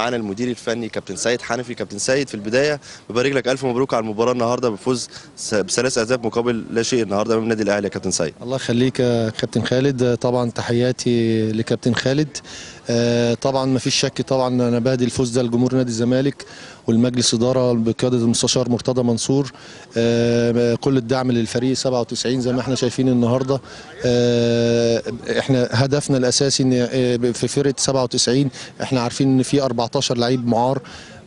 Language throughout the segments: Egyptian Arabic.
معانا المدير الفني كابتن سيد حنفي كابتن سيد في البدايه ببارك لك الف مبروك على المباراه النهارده بفوز س- بثلاث اهداف مقابل لا شيء النهارده امام النادي الاهلي يا كابتن سيد الله يخليك يا كابتن خالد طبعا تحياتي لكابتن خالد آه، طبعا ما فيش شك طبعا انا بهدي الفوز ده لجمهور نادي الزمالك والمجلس اداره بقياده المستشار مرتضى منصور آه، كل الدعم للفريق 97 زي ما احنا شايفين النهارده آه، احنا هدفنا الاساسي ان آه، في فرقه 97 احنا عارفين ان في 14 لعيب معار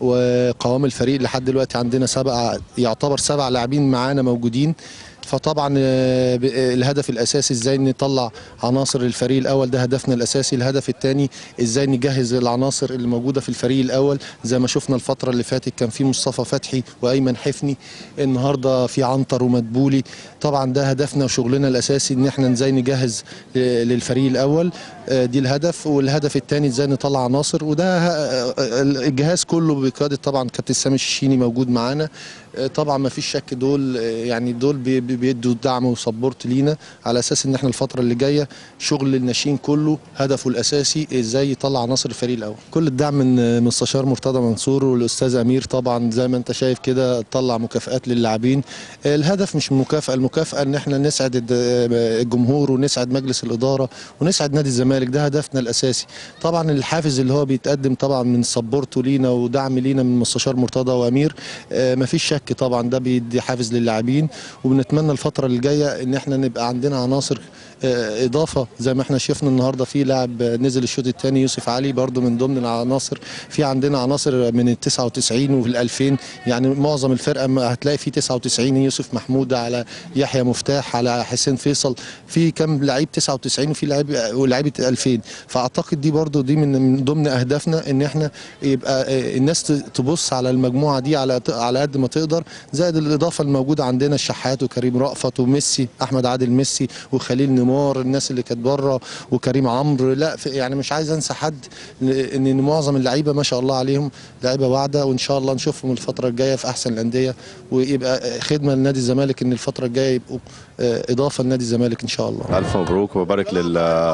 وقوام الفريق لحد دلوقتي عندنا سبعه يعتبر سبع لاعبين معانا موجودين فطبعا آه، ب- آه، الهدف الاساسي ازاي نطلع عناصر الفريق الاول ده هدفنا الاساسي الهدف الثاني ازاي نجهز العناصر اللي موجوده في الفريق الاول زي ما شفنا الفتره اللي فاتت كان في مصطفى فتحي وايمن حفني النهارده في عنتر ومدبولي طبعا ده هدفنا وشغلنا الاساسي ان احنا ازاي نجهز ل- للفريق الاول آه، دي الهدف والهدف الثاني ازاي نطلع عناصر وده آه، آه، الجهاز كله بقياده طبعا كابتن سامي الشيشيني موجود معانا آه، طبعا ما فيش شك دول آه، يعني دول بي- بي- بيدوا دعم وسبورت لينا على اساس ان احنا الفتره اللي جايه شغل الناشئين كله هدفه الاساسي ازاي يطلع عناصر الفريق الاول كل الدعم من آه، مستشار مرتضى منصور والاستاذ امير طبعا زي ما انت شايف كده طلع مكافئات للاعبين آه، الهدف مش مكافاه المكافاه ان احنا نسعد الد- آه، الجمهور ونسعد مجلس الاداره ونسعد نادي الزمالك ده هدفنا الاساسي طبعا الحافز اللي هو بيتقدم طبعا من سبورته لينا ودعم لينا من مستشار مرتضى وامير آه، مفيش شك طبعا ده بيدي حافز للاعبين وبنتمنى الفتره الجايه ان احنا نبقى عندنا عناصر آه، اضافه زي ما احنا شفنا النهارده في لاعب آه، نزل الشوط الثاني يوسف علي برضو من ضمن العناصر في عندنا عناصر من ال 99 وفي ال 2000 يعني معظم الفرقه ما هتلاقي في 99 يوسف محمود على يحيى مفتاح على حسين فيصل في كام لعيب 99 وفي لعيب ولاعيبه 2000 فاعتقد دي برضو دي من من ضمن اهدافنا ان احنا يبقى آه، الناس ت- تبص على المجموعه دي على على قد ما تقدر زائد الاضافه الموجوده عندنا الشحات وكريم رأفت وميسي احمد عادل ميسي وخليل نيمار الناس اللي كانت بره وكريم عمرو لا في- يعني مش عايز انسى حد ان إن معظم اللعيبه ما شاء الله عليهم لعيبه واعده وان شاء الله نشوفهم الفتره الجايه في احسن الانديه ويبقى خدمه لنادي الزمالك ان الفتره الجايه يبقوا آه، اضافه لنادي الزمالك ان شاء الله الف مبروك وبارك لل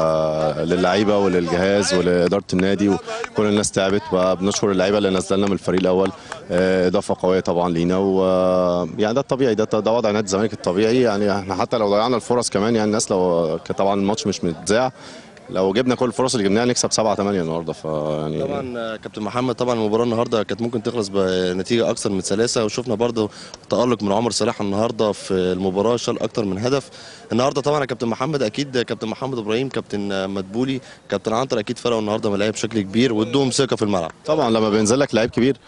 للعيبه وللجهاز ولاداره النادي وكل الناس تعبت وبنشكر اللعيبه اللي نزلنا من الفريق الاول آه، اضافه قويه طبعا لينا و يعني ده الطبيعي ده ده وضع نادي الزمالك الطبيعي يعني احنا حتى لو ضيعنا الفرص كمان يعني الناس لو كان طبعا الماتش مش متذاع لو جبنا كل الفرص اللي جبناها نكسب 7 8 النهارده فيعني طبعا آه، كابتن محمد طبعا المباراه النهارده كانت ممكن تخلص بنتيجه اكثر من ثلاثه وشفنا برضو تالق من عمر صلاح النهارده في المباراه شال اكثر من هدف النهارده طبعا يا كابتن محمد اكيد كابتن محمد ابراهيم كابتن آه، مدبولي كابتن عنتر اكيد فرقوا النهارده ملاعب بشكل كبير وادوهم ثقه في الملعب طبعا لما بينزل لك لعيب كبير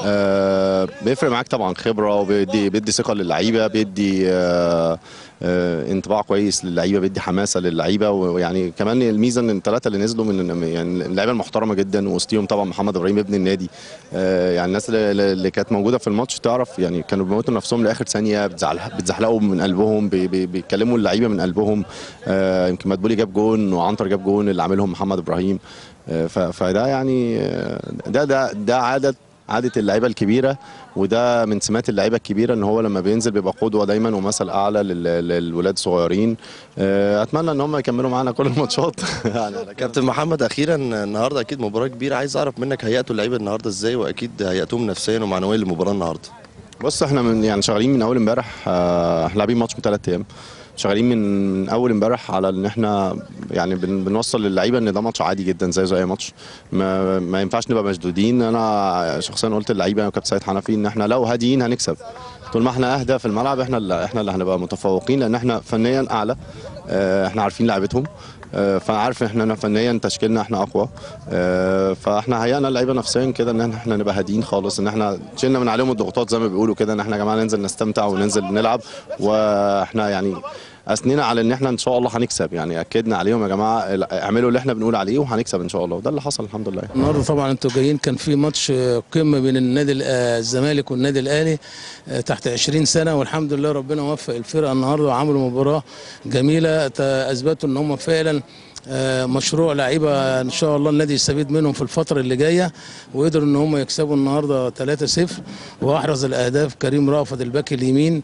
آه بيفرق معاك طبعا خبره وبيدي بيدي ثقه للعيبه بيدي آه آه انطباع كويس للعيبه بيدي حماسه للعيبه ويعني كمان الميزه ان الثلاثه اللي نزلوا من يعني اللعيبه المحترمه جدا وسطيهم طبعا محمد ابراهيم ابن النادي آه يعني الناس اللي, اللي كانت موجوده في الماتش تعرف يعني كانوا بيموتوا نفسهم لاخر ثانيه بتزعل- بتزحلقوا من قلبهم بي بي بيتكلموا اللعيبه من قلبهم آه يمكن مدبولي جاب جون وعنتر جاب جون اللي عاملهم محمد ابراهيم آه، ف- فده يعني آه، ده ده ده عاده عاده اللعيبه الكبيره وده من سمات اللعيبه الكبيره ان هو لما بينزل بيبقى قدوه دايما ومثل اعلى لل- للولاد الصغيرين آه، اتمنى ان هم يكملوا معانا كل الماتشات يعني كابتن محمد اخيرا النهارده اكيد مباراه كبيره عايز اعرف منك هيئتوا اللعيبه النهارده ازاي واكيد هيئتوهم نفسيا ومعنويا للمباراه النهارده بص احنا من يعني شغالين من اول امبارح آه، احنا لاعبين ماتش من ثلاث ايام شغالين من من اول امبارح على ان احنا يعني بن بنوصل للعيبه ان ده ماتش عادي جدا زي زي اي ماتش ما, ما ينفعش نبقى مشدودين انا شخصيا قلت للعيبه وكابتن سيد حنفي ان احنا لو هاديين هنكسب طول ما احنا اهدى في الملعب احنا اللي احنا اللي هنبقى متفوقين لان احنا فنيا اعلى آه، احنا عارفين لعبتهم آه، فانا عارف ان احنا فنيا تشكيلنا احنا اقوى آه، فاحنا هيئنا اللعيبه نفسيا كده ان احنا نبقى هاديين خالص ان احنا شلنا من عليهم الضغوطات زي ما بيقولوا كده ان احنا يا جماعه ننزل نستمتع وننزل نلعب واحنا يعني اثنينا على ان احنا ان شاء الله هنكسب يعني اكدنا عليهم يا جماعه اعملوا اللي احنا بنقول عليه وهنكسب ان شاء الله وده اللي حصل الحمد لله النهارده طبعا انتوا جايين كان في ماتش قمه بين النادي ال- آه، الزمالك والنادي الاهلي آه، تحت 20 سنه والحمد لله ربنا وفق الفرقه النهارده وعملوا مباراه جميله تا- اثبتوا ان هم فعلا آه، مشروع لعيبه ان شاء الله النادي يستفيد منهم في الفتره اللي جايه وقدروا ان هم يكسبوا النهارده 3-0 واحرز الاهداف كريم رافت الباك اليمين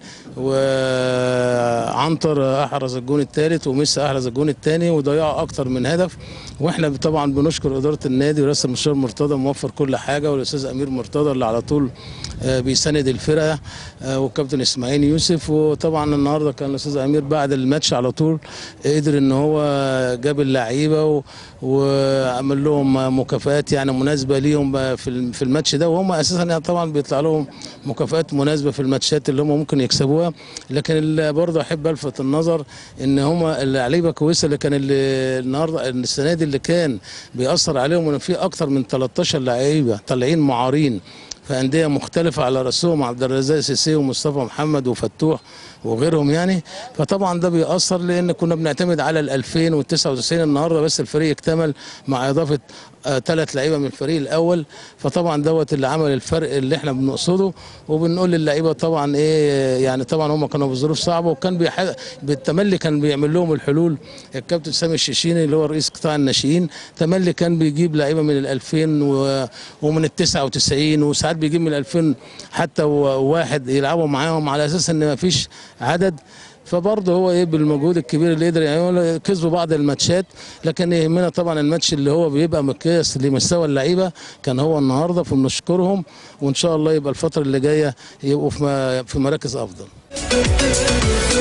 وعنتر احرز الجون الثالث وميسي احرز الجون الثاني وضيعوا اكتر من هدف واحنا طبعا بنشكر اداره النادي ورئيس المستشار مرتضى موفر كل حاجه والاستاذ امير مرتضى اللي على طول آه، بيساند الفرقه آه، والكابتن اسماعيل يوسف وطبعا النهارده كان الاستاذ امير بعد الماتش على طول قدر ان هو جاب اللعيبه و- وعمل لهم مكافآت يعني مناسبه ليهم بقى في الم- في الماتش ده وهم اساسا يعني طبعا بيطلع لهم مكافآت مناسبه في الماتشات اللي هم ممكن يكسبوها لكن اللي برضه احب الفت النظر ان هم اللعيبه كويسه اللي كان اللي النهارده السنه دي اللي كان بيأثر عليهم ان في اكتر من 13 لعيبه طالعين معارين في انديه مختلفه على راسهم عبد الرزاق سيسي ومصطفى محمد وفتوح وغيرهم يعني فطبعا ده بيأثر لان كنا بنعتمد على ال 2099 النهارده بس الفريق اكتمل مع اضافه ثلاث لعيبه من الفريق الاول فطبعا دوت اللي عمل الفرق اللي احنا بنقصده وبنقول للعيبه طبعا ايه يعني طبعا هم كانوا في ظروف صعبه وكان بيح... بالتملي كان بيعمل لهم الحلول الكابتن سامي الشيشيني اللي هو رئيس قطاع الناشئين تملي كان بيجيب لعيبه من ال 2000 و... ومن ال 99 وساعات بيجيب من ال 2000 حتى واحد يلعبوا معاهم على اساس ان ما فيش عدد فبرضه هو ايه بالمجهود الكبير اللي قدر يعمله كسبوا بعض الماتشات لكن يهمنا طبعا الماتش اللي هو بيبقى مقياس لمستوى اللعيبه كان هو النهارده فبنشكرهم وان شاء الله يبقى الفتره اللي جايه يبقوا في م- في مراكز افضل